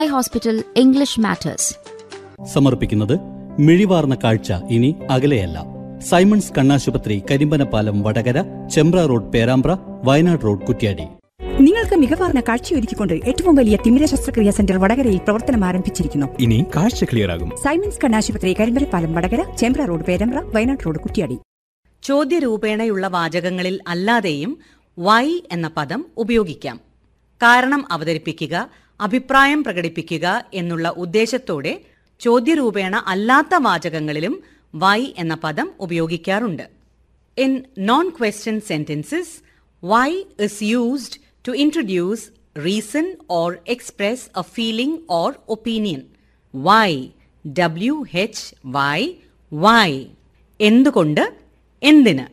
Hospital English matters സമർപ്പിക്കുന്നത് മിഴിവാർന്ന കാഴ്ച ഇനി അകലെയല്ല സൈമൺസ് കണ്ണാശുപത്രി കരിമ്പനപ്പാലം വടകര ചെമ്പ്ര റോഡ് പേരാമ്പ്ര വയനാട് റോഡ് കുറ്റ്യാടി നിങ്ങൾക്ക് മികവാർന്ന കാഴ്ചയൊരുക്കിക്കൊണ്ട് ഏറ്റവും വലിയ തിമിര ശസ്ത്രക്രിയാ സെന്റർ വടകരയിൽ പ്രവർത്തനം ആരംഭിച്ചിരിക്കുന്നു ഇനി കാഴ്ച ക്ലിയർ ആകും സൈമൻസ് കണ്ണാശുപത്രി കരിമ്പലപ്പാലം വടകര ചേമ്പ്ര റോഡ് പേരമ്പ്ര വയനാട് റോഡ് കുറ്റിയാടി ചോദ്യരൂപേണയുള്ള വാചകങ്ങളിൽ അല്ലാതെയും വൈ എന്ന പദം ഉപയോഗിക്കാം കാരണം അവതരിപ്പിക്കുക അഭിപ്രായം പ്രകടിപ്പിക്കുക എന്നുള്ള ഉദ്ദേശത്തോടെ ചോദ്യരൂപേണ അല്ലാത്ത വാചകങ്ങളിലും വൈ എന്ന പദം ഉപയോഗിക്കാറുണ്ട് in non question sentences why is used to introduce reason or express a feeling or opinion why W H Y why എന്തുകൊണ്ട് എന്തിന്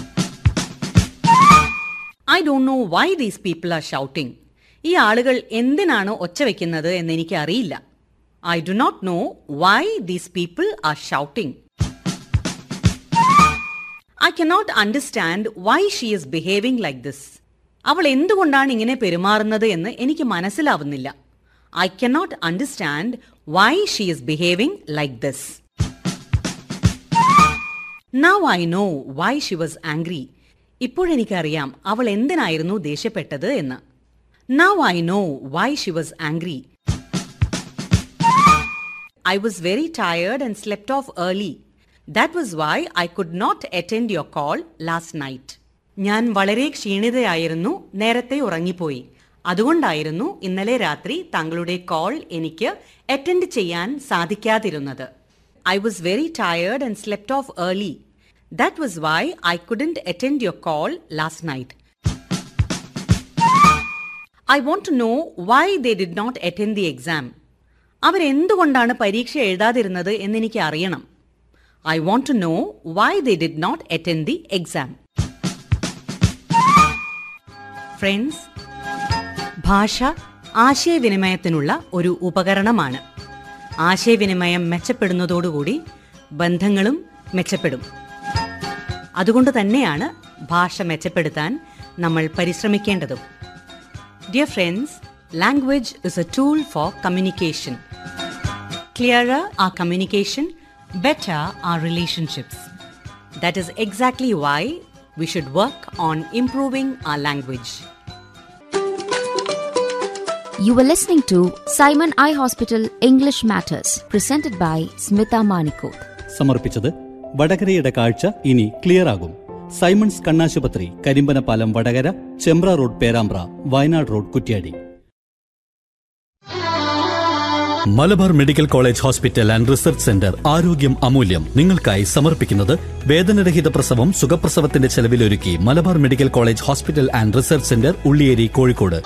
I don't know why these people are shouting ഈ ആളുകൾ എന്തിനാണ് ഒച്ച വെക്കുന്നത് എന്ന് എനിക്ക് അറിയില്ല I do not know why these people are shouting I cannot understand why she is behaving like this അവൾ എന്തുകൊണ്ടാണ് ഇങ്ങനെ പെരുമാറുന്നത് എന്ന് എനിക്ക് മനസ്സിലാവുന്നില്ല I cannot understand why she is behaving like this now I know why she was angry ഇപ്പോഴെനിക്കറിയാം അവൾ എന്തിനായിരുന്നു ദേഷ്യപ്പെട്ടത് എന്ന് now I know why she was angry I was very tired and slept off early that was why I could not attend your call last night ഞാൻ വളരെ ക്ഷീണിതയായിരുന്നു നേരത്തെ ഉറങ്ങിപ്പോയി അതുകൊണ്ടായിരുന്നു ഇന്നലെ രാത്രി താങ്കളുടെ കോൾ എനിക്ക് അറ്റൻഡ് ചെയ്യാൻ സാധിക്കാതിരുന്നത് I was very tired and slept off early that was why I couldn't attend your call last night I want to know why they did not attend the exam അവരെന്തുകൊണ്ടാണ് പരീക്ഷ എഴുതാതിരുന്നത് എന്നെനിക്ക് അറിയണം I want to know why they did not attend the exam friends ഭാഷ ആശയവിനിമയത്തിനുള്ള ഒരു ഉപകരണമാണ് ആശയവിനിമയം മെച്ചപ്പെടുന്നതോടുകൂടി ബന്ധങ്ങളും മെച്ചപ്പെടും അതുകൊണ്ട് തന്നെയാണ് ഭാഷ മെച്ചപ്പെടുത്താൻ നമ്മൾ പരിശ്രമിക്കേണ്ടതും dear friends language is a tool for communication clearer our communication, better our relationships. That is exactly why we should work on improving our language. You were listening to Simon Eye Hospital English Matters, presented by Smita Manikoth. സമർപ്പിച്ചത് വടകരയുടെ കാഴ്ച ഇനി clear ആകും സൈമൺസ് കണ്ണാശുപത്രി Karimbanapalam Vadakara Chembra road Perambra Wayanad road Kuttiadi Malabar medical college hospital and research centre ആരോഗ്യം അമൂല്യം നിങ്ങൾക്കായി സമർപ്പിക്കുന്നത് വേദനരഹിത പ്രസവം സുഖപ്രസവത്തിന്റെ ചെലവിലൊരുക്കി Malabar medical college hospital and research centre Ulliyeri Kozhikode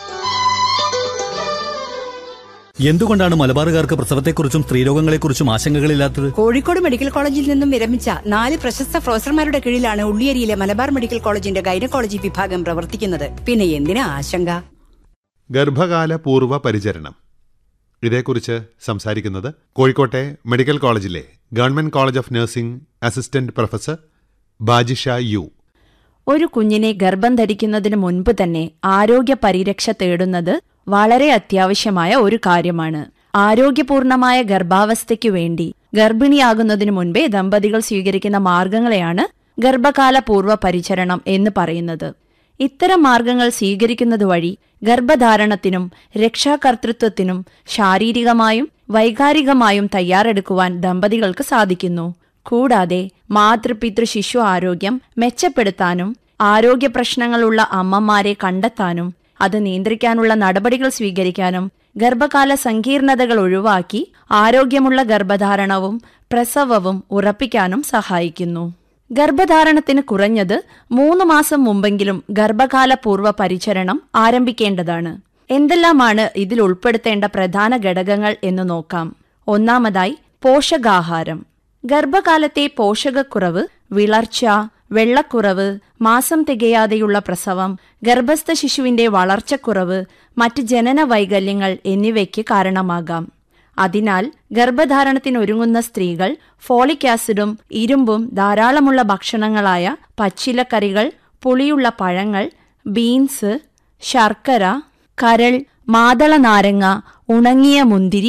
എന്തുകൊണ്ടാണ് മലബാറുകാർക്ക് പ്രസവത്തെക്കുറിച്ചും സ്ത്രീരോഗങ്ങളെക്കുറിച്ചും ആശങ്കകളില്ലാത്തത് കോഴിക്കോട് മെഡിക്കൽ കോളേജിൽ നിന്നും വിരമിച്ച നാല് പ്രശസ്ത പ്രൊഫസർമാരുടെ കീഴിലാണ് ഉള്ളിയേരിയിലെ മലബാർ മെഡിക്കൽ കോളേജിന്റെ ഗൈനക്കോളജി വിഭാഗം പ്രവർത്തിക്കുന്നത് പിന്നെ എന്തിനാ ആശങ്ക ഗർഭകാല പൂർവ്വ പരിചരണം ഇതേക്കുറിച്ച് സംസാരിക്കുന്നത് കോഴിക്കോട്ടെ മെഡിക്കൽ കോളേജിലെ government college of nursing assistant professor Bajisha U ഒരു കുഞ്ഞിനെ ഗർഭം ധരിക്കുന്നതിന് മുൻപ് തന്നെ ആരോഗ്യ പരിരക്ഷ തേടുന്നത് വളരെ അത്യാവശ്യമായ ഒരു കാര്യമാണ് ആരോഗ്യപൂർണമായ ഗർഭാവസ്ഥയ്ക്കു വേണ്ടി ഗർഭിണിയാകുന്നതിനു മുൻപേ ദമ്പതികൾ സ്വീകരിക്കുന്ന മാർഗങ്ങളെയാണ് ഗർഭകാല പൂർവ്വ പരിചരണം എന്ന് പറയുന്നത് ഇത്തരം മാർഗങ്ങൾ സ്വീകരിക്കുന്നത് വഴി ഗർഭധാരണത്തിനും രക്ഷാകർതൃത്വത്തിനും ശാരീരികമായും വൈകാരികമായും തയ്യാറെടുക്കുവാൻ ദമ്പതികൾക്ക് സാധിക്കുന്നു കൂടാതെ മാതൃപിതൃ ശിശു ആരോഗ്യം മെച്ചപ്പെടുത്താനും ആരോഗ്യ പ്രശ്നങ്ങളുള്ള അമ്മമാരെ കണ്ടെത്താനും അത് നിയന്ത്രിക്കാനുള്ള നടപടികൾ സ്വീകരിക്കാനും ഗർഭകാല സങ്കീർണതകൾ ഒഴിവാക്കി ആരോഗ്യമുള്ള ഗർഭധാരണവും പ്രസവവും ഉറപ്പിക്കാനും സഹായിക്കുന്നു ഗർഭധാരണത്തിന് കുറഞ്ഞത് മൂന്ന് മാസം മുമ്പെങ്കിലും ഗർഭകാല പൂർവ്വ പരിചരണം ആരംഭിക്കേണ്ടതാണ് എന്തെല്ലാമാണ് ഇതിൽ ഉൾപ്പെടുത്തേണ്ട പ്രധാന ഘടകങ്ങൾ എന്ന് നോക്കാം ഒന്നാമതായി പോഷകാഹാരം ഗർഭകാലത്തെ പോഷകക്കുറവ് വിളർച്ച വെള്ളക്കുറവ് മാസം തികയാതെയുള്ള പ്രസവം ഗർഭസ്ഥ ശിശുവിന്റെ വളർച്ചക്കുറവ് മറ്റ് ജനന വൈകല്യങ്ങൾ എന്നിവയ്ക്ക് കാരണമാകാം അതിനാൽ ഗർഭധാരണത്തിനൊരുങ്ങുന്ന സ്ത്രീകൾ ഫോളിക് ആസിഡും ഇരുമ്പും ധാരാളമുള്ള ഭക്ഷണങ്ങളായ പച്ചിലക്കറികൾ പുളിയുള്ള പഴങ്ങൾ ബീൻസ് ശർക്കര കരൾ മാതള നാരങ്ങ ഉണങ്ങിയ മുന്തിരി